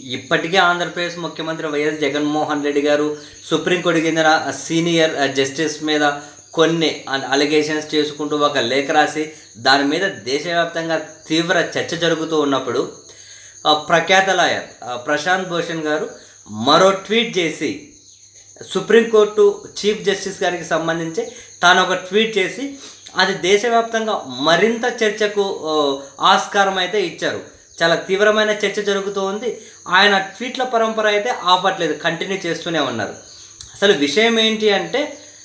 ఇప్పటికే ఆంధ్రప్రదేశ్ ముఖ్యమంత్రి వైఎస్ జగన్మోహన్ రెడ్డి గారు సుప్రీంకోర్టుకి చెందిన సీనియర్ జస్టిస్ మీద కొన్ని అలిగేషన్స్ చేసుకుంటూ ఒక లేఖ రాసి దాని మీద దేశవ్యాప్తంగా తీవ్ర చర్చ జరుగుతూ ఉన్నప్పుడు ఆ, ప్రఖ్యాత లాయర్ ఆ, ప్రశాంత్ భూషణ్ గారు మరో ట్వీట్ చేసి సుప్రీంకోర్టు చీఫ్ జస్టిస్ గారికి సంబంధించి తాను ఒక ట్వీట్ చేసి అది దేశవ్యాప్తంగా మరింత చర్చకు ఆ, ఆస్కారం అయితే ఇచ్చారు చాలా తీవ్రమైన చర్చ జరుగుతూ ఉంది ఆయన ట్వీట్ల పరంపర అయితే ఆపట్లేదు కంటిన్యూ చేస్తూనే ఉన్నారు అసలు విషయం ఏంటి అంటే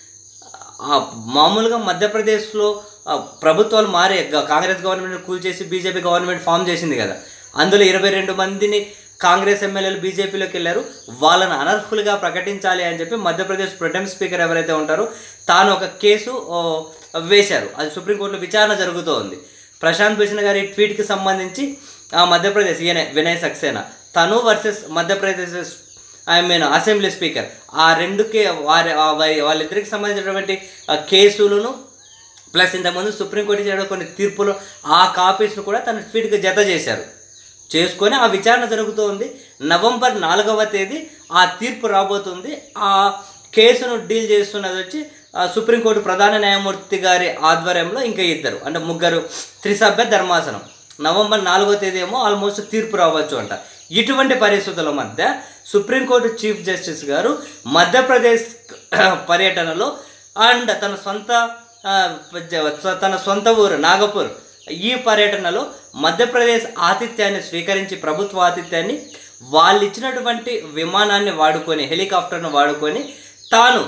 ఆ మామూలుగా మధ్యప్రదేశ్లో ఆ, ప్రభుత్వాలు మారే గ- కాంగ్రెస్ గవర్నమెంట్ కూల్చేసి బీజేపీ గవర్నమెంట్ ఫామ్ చేసింది కదా అందులో ఇరవై రెండు మందిని కాంగ్రెస్ ఎమ్మెల్యేలు బీజేపీలోకి వెళ్ళారు వాళ్ళని అనర్హులుగా ప్రకటించాలి అని చెప్పి మధ్యప్రదేశ్ ప్రొటెం స్పీకర్ ఎవరైతే ఉంటారో తాను ఒక కేసు ఓ, వేశారు అది సుప్రీంకోర్టులో విచారణ జరుగుతూ ఉంది ప్రశాంత్ భూషణ్ గారి ట్వీట్కి సంబంధించి ఆ మధ్యప్రదేశ్ ఈయన వినయ్ సక్సేనా తను versus Madhya Pradesh I mean assembly speaker ఆ రెండుకే వారి ఆ వారి- వాళ్ళిద్దరికి సంబంధించినటువంటి ఆ కేసులను ప్లస్ ఇంతకుముందు సుప్రీంకోర్టు చేయడం కొన్ని తీర్పులు ఆ కాపీస్ను కూడా తన ట్వీట్కి జత చేశారు చేసుకొని ఆ విచారణ జరుగుతూ ఉంది నవంబర్ నాలుగవ తేదీ ఆ తీర్పు రాబోతుంది ఆ కేసును డీల్ చేస్తున్నది వచ్చి ఆ సుప్రీంకోర్టు ప్రధాన న్యాయమూర్తి గారి ఆధ్వర్యంలో ఇంకా ఇద్దరు అంటే ముగ్గురు త్రిసభ్య ధర్మాసనం నవంబర్ నాలుగో తేదీ ఏమో ఆల్మోస్ట్ తీర్పు రావచ్చు అంట ఇటువంటి పరిస్థితుల మధ్య సుప్రీంకోర్టు చీఫ్ జస్టిస్ గారు మధ్యప్రదేశ్ పర్యటనలో అండ్ తన సొంత ఆ, జ- తన సొంత ఊరు నాగపూర్ ఈ పర్యటనలో మధ్యప్రదేశ్ ఆతిథ్యాన్ని స్వీకరించి ప్రభుత్వ ఆతిథ్యాన్ని వాళ్ళు ఇచ్చినటువంటి విమానాన్ని వాడుకొని హెలికాప్టర్ను వాడుకొని తాను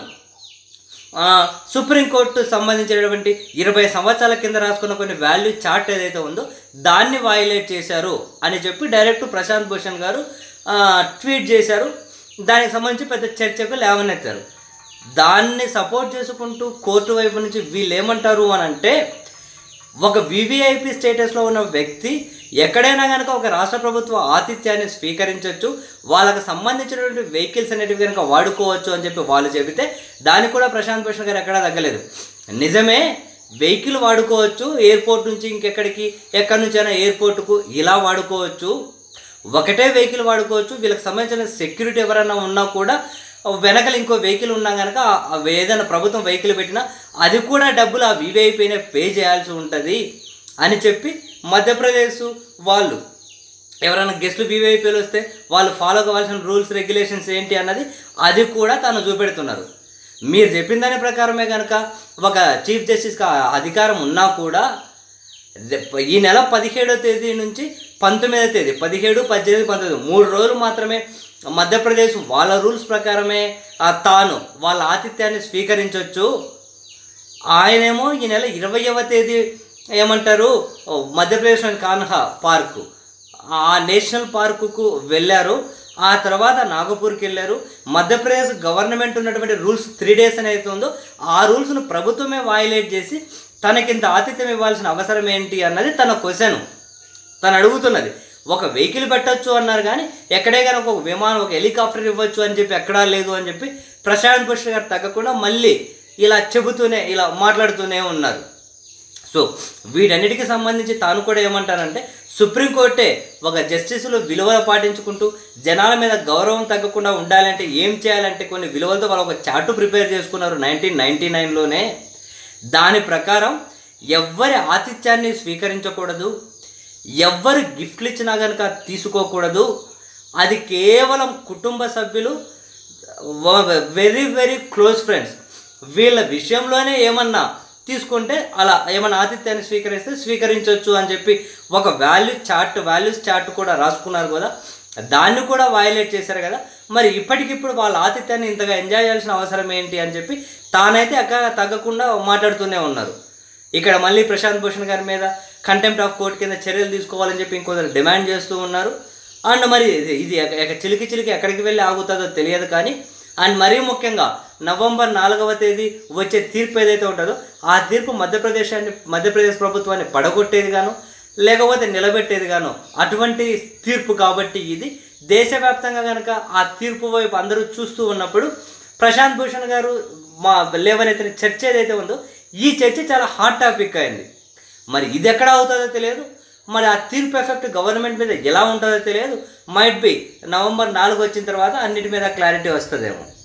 ఆ, సుప్రీంకోర్టు సంబంధించినటువంటి ఇరవై సంవత్సరాల కింద రాసుకున్న కొన్ని వాల్యూ చార్ట్ ఏదైతే ఉందో దాన్ని వైలేట్ చేశారు అని చెప్పి డైరెక్ట్ ప్రశాంత్ భూషణ్ గారు ఆ, ట్వీట్ చేశారు దానికి సంబంధించి పెద్ద చర్చకు లేవనెత్తారు దాన్ని సపోర్ట్ చేసుకుంటూ కోర్టు వైపు నుంచి వీళ్ళు ఏమంటారు అని అంటే ఒక వివిఐపి స్టేటస్లో ఉన్న వ్యక్తి ఎక్కడైనా కనుక ఒక రాష్ట్ర ప్రభుత్వ ఆతిథ్యాన్ని స్వీకరించవచ్చు వాళ్ళకి సంబంధించినటువంటి వెహికల్స్ అనేటివి కనుక వాడుకోవచ్చు అని చెప్పి వాళ్ళు చెబితే దానికి కూడా ప్రశాంత్ భూషణ్ గారు ఎక్కడా తగ్గలేదు నిజమే వెహికల్ వాడుకోవచ్చు ఎయిర్పోర్ట్ నుంచి ఇంకెక్కడికి ఎక్కడి నుంచైనా ఎయిర్పోర్ట్కు ఇలా వాడుకోవచ్చు ఒకటే వెహికల్ వాడుకోవచ్చు వీళ్ళకి సంబంధించిన సెక్యూరిటీ ఎవరైనా ఉన్నా కూడా వెనకలు ఇంకో వెహికల్ ఉన్నా కనుక ఆ- ఆ ఏదైనా ప్రభుత్వం వెహికల్ పెట్టినా అది కూడా డబ్బులు ఆ వివైపైన పే చేయాల్సి ఉంటుంది అని చెప్పి మధ్యప్రదేశ్ వాళ్ళు ఎవరైనా గెస్ట్లు వివైపీలు వస్తే వాళ్ళు ఫాలో కావాల్సిన రూల్స్ రెగ్యులేషన్స్ ఏంటి అన్నది అది కూడా తను చూపెడుతున్నారు మీరు చెప్పిన దాని ప్రకారమే కనుక ఒక చీఫ్ జస్టిస్కి ఆ అధికారం ఉన్నా కూడా రేపు ఈ నెల పదిహేడో తేదీ నుంచి పంతొమ్మిదో తేదీ పదిహేడు పద్దెనిమిది పంతొమ్మిది మూడు రోజులు మాత్రమే మధ్యప్రదేశ్ వాళ్ళ రూల్స్ ప్రకారమే ఆ తాను వాళ్ళ ఆతిథ్యాన్ని స్వీకరించవచ్చు ఆయనేమో ఈ నెల ఇరవయవ తేదీ ఏమంటారు ఓ, మధ్యప్రదేశ్లోని కాన్హా పార్కు ఆ నేషనల్ పార్కుకు వెళ్ళారు ఆ తర్వాత నాగపూర్కి వెళ్ళారు మధ్యప్రదేశ్ గవర్నమెంట్ ఉన్నటువంటి రూల్స్ త్రీ డేస్ అని అయితే ఉందో ఆ రూల్స్ను ప్రభుత్వమే వైలేట్ చేసి తనకింత ఆతిథ్యం ఇవ్వాల్సిన అవసరం ఏంటి అన్నది తన క్వశ్చన్ తను అడుగుతున్నది ఒక వెహికల్ పెట్టొచ్చు అన్నారు కానీ ఎక్కడే కనుక ఒక విమానం ఒక హెలికాప్టర్ ఇవ్వచ్చు అని చెప్పి ఎక్కడా లేదు అని చెప్పి ప్రశాంత్ భూషణ్ గారు తగ్గకుండా మళ్ళీ ఇలా చెబుతూనే ఇలా మాట్లాడుతూనే ఉన్నారు సో వీటన్నిటికి సంబంధించి తాను కూడా ఏమంటానంటే సుప్రీంకోర్టే ఒక జస్టిస్లు విలువలు పాటించుకుంటూ జనాల మీద గౌరవం తగ్గకుండా ఉండాలంటే ఏం చేయాలంటే కొన్ని విలువలతో వాళ్ళు ఒక చార్టు ప్రిపేర్ చేసుకున్నారు నైన్టీన్ నైన్టీ నైన్లోనే దాని ప్రకారం ఎవ్వరి ఆతిథ్యాన్ని స్వీకరించకూడదు ఎవ్వరు గిఫ్ట్లు ఇచ్చినా కనుక తీసుకోకూడదు అది కేవలం కుటుంబ సభ్యులు వెరీ వెరీ క్లోజ్ ఫ్రెండ్స్ వీళ్ళ విషయంలోనే ఏమన్నా తీసుకుంటే అలా ఏమన్నా ఆతిథ్యాన్ని స్వీకరిస్తే స్వీకరించవచ్చు అని చెప్పి ఒక వాల్యూ చార్ట్ వాల్యూస్ చార్ట్ కూడా రాసుకున్నారు కదా దాన్ని కూడా వైలేట్ చేశారు కదా మరి ఇప్పటికిప్పుడు వాళ్ళ ఆతిథ్యాన్ని ఇంతగా ఎంజాయ్ చేయాల్సిన అవసరం ఏంటి అని చెప్పి తానైతే అక్క తగ్గకుండా మాట్లాడుతూనే ఉన్నారు ఇక్కడ మళ్ళీ ప్రశాంత్ భూషణ్ గారి మీద కంటెంప్ట్ ఆఫ్ కోర్ట్ కింద చర్యలు తీసుకోవాలని చెప్పి ఇంకొందరు డిమాండ్ చేస్తూ ఉన్నారు అండ్ మరి ఇది ఇది ఎక్క- ఎక్క- చిలికి చిలికి ఎక్కడికి వెళ్ళి ఆగుతుందో తెలియదు కానీ అండ్ మరీ ముఖ్యంగా నవంబర్ నాలుగవ తేదీ వచ్చే తీర్పు ఏదైతే ఉంటుందో ఆ తీర్పు మధ్యప్రదేశాన్ని మధ్యప్రదేశ్ ప్రభుత్వాన్ని పడగొట్టేది గాను లేకపోతే నిలబెట్టేది గాను అటువంటి తీర్పు కాబట్టి ఇది దేశవ్యాప్తంగా కనుక ఆ తీర్పు వైపు అందరూ చూస్తూ ఉన్నప్పుడు ప్రశాంత్ భూషణ్ గారు మా లేవనెత్తిన చర్చ ఏదైతే ఉందో ఈ చర్చ చాలా హాట్ టాపిక్ అయింది మరి ఇది ఎక్కడ అవుతుందో తెలియదు మరి ఆ తీర్పు ఎఫెక్ట్ గవర్నమెంట్ మీద ఎలా ఉంటుందో తెలియదు మైట్ బి నవంబర్ నాలుగు వచ్చిన తర్వాత అన్నిటి మీద క్లారిటీ వస్తుందేమో